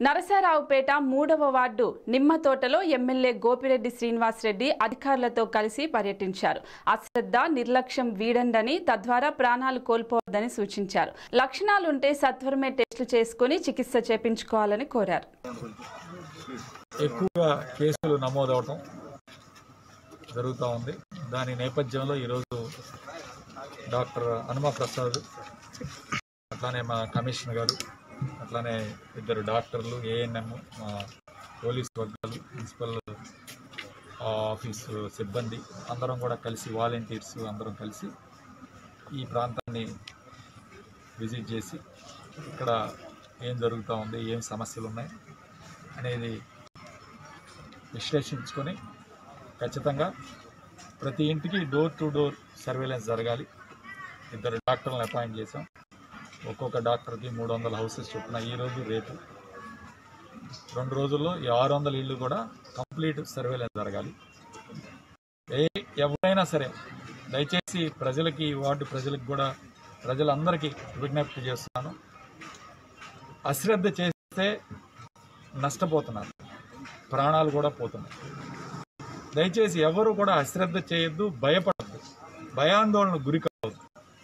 నరసరావుపేట మూడవ వార్డు నిమ్మ తోటలో ఎమ్మెల్యే గోపిరెడ్డి శ్రీనివాసరెడ్డి అధికారులతో కలిసి పర్యటించారు అశ్రద్ధ నిర్లక్ష్యం వీడండని తద్వారా ప్రాణాలు కోల్పోవద్దని సూచించారు లక్షణాలుంటే సత్వరమే టెస్టులు చేసుకుని చికిత్స చేపించుకోవాలని కోరారు ఎక్కువగా కేసులు నమోదవటం జరుగుతూ ఉంది దాని నేపథ్యంలో ఈరోజు డాక్టర్ హనుమ ప్రసాద్ అట్లానే మా కమిషనర్ గారు అట్లానే ఇద్దరు డాక్టర్లు ఏఎన్ఎం మా పోలీస్ వర్గాలు మున్సిపల్ ఆఫీసు సిబ్బంది అందరం కూడా కలిసి వాలంటీర్స్ అందరం కలిసి ఈ ప్రాంతాన్ని విజిట్ చేసి ఇక్కడ ఏం జరుగుతూ ఉంది ఏం సమస్యలు ఉన్నాయి అనేది విశ్లేషించుకొని ఖచ్చితంగా ప్రతి ఇంటికి డోర్ టు డోర్ సర్వేలెన్స్ జరగాలి ఇద్దరు డాక్టర్లను అపాయింట్ చేసాం ఒక్కొక్క డాక్టర్కి మూడు వందల హౌసెస్ చొప్పున ఈరోజు రేపు రెండు రోజుల్లో ఈ ఆరు వందల ఇళ్ళు కూడా కంప్లీట్ సర్వేలెన్స్ జరగాలి ఏ ఎవరైనా సరే దయచేసి ప్రజలకి ఈ వార్డు ప్రజలకు కూడా ప్రజలందరికీ విజ్ఞప్తి చేస్తున్నాను అశ్రద్ధ చేస్తే నష్టపోతున్నారు ప్రాణాలు కూడా పోతున్నాయి దయచేసి ఎవరు కూడా అశ్రద్ధ చేయొద్దు భయపడద్దు భయాందోళన గురి కావద్దు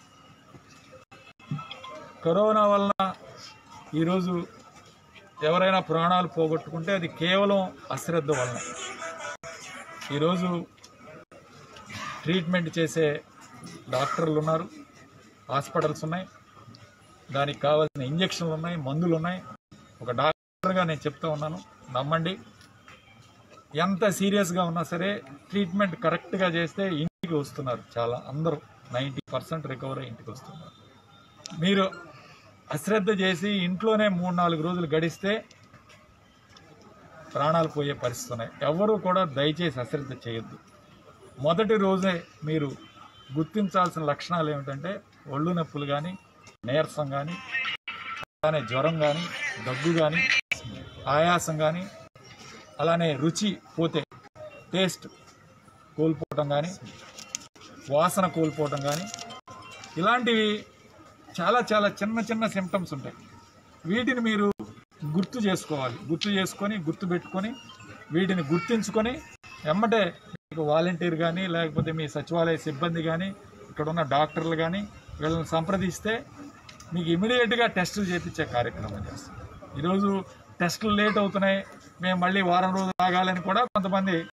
కరోనా వలన ఈరోజు ఎవరైనా ప్రాణాలు పోగొట్టుకుంటే అది కేవలం అశ్రద్ధ వలన ఈరోజు ట్రీట్మెంట్ చేసే డాక్టర్లు ఉన్నారు హాస్పిటల్స్ ఉన్నాయి దానికి కావాల్సిన ఇంజక్షన్లు ఉన్నాయి మందులు ఉన్నాయి ఒక డాక్టర్గా నేను చెప్తా ఉన్నాను నమ్మండి ఎంత సీరియస్గా ఉన్నా సరే ట్రీట్మెంట్ కరెక్ట్గా చేస్తే ఇంటికి వస్తున్నారు చాలా అందరూ నైంటీ పర్సెంట్ రికవర్ అయ్యి ఇంటికి వస్తున్నారు మీరు అశ్రద్ధ చేసి ఇంట్లోనే మూడు నాలుగు రోజులు గడిస్తే ప్రాణాలు పోయే పరిస్థితి ఉన్నాయి ఎవరు కూడా దయచేసి అశ్రద్ధ చేయొద్దు మొదటి రోజే మీరు గుర్తించాల్సిన లక్షణాలు ఏమిటంటే ఒళ్ళు నొప్పులు కానీ నీరసం కానీ అలానే జ్వరం కానీ దగ్గు కానీ ఆయాసం కానీ అలానే రుచి పోతే టేస్ట్ కోల్పోవటం కానీ వాసన కోల్పోవటం కానీ ఇలాంటివి చాలా చాలా చిన్న చిన్న సిమ్టమ్స్ ఉంటాయి వీటిని మీరు గుర్తు చేసుకోవాలి గుర్తు చేసుకొని గుర్తు పెట్టుకొని వీటిని గుర్తించుకొని ఎమ్మటే మీకు వాలంటీర్ కానీ లేకపోతే మీ సచివాలయ సిబ్బంది కానీ ఇక్కడ ఉన్న డాక్టర్లు కానీ వీళ్ళని సంప్రదిస్తే మీకు ఇమీడియట్గా టెస్టులు చేయించే కార్యక్రమం చేస్తాం ఈరోజు టెస్టులు లేట్ అవుతున్నాయి మేము మళ్ళీ వారం రోజులు ఆగాలని కూడా కొంతమంది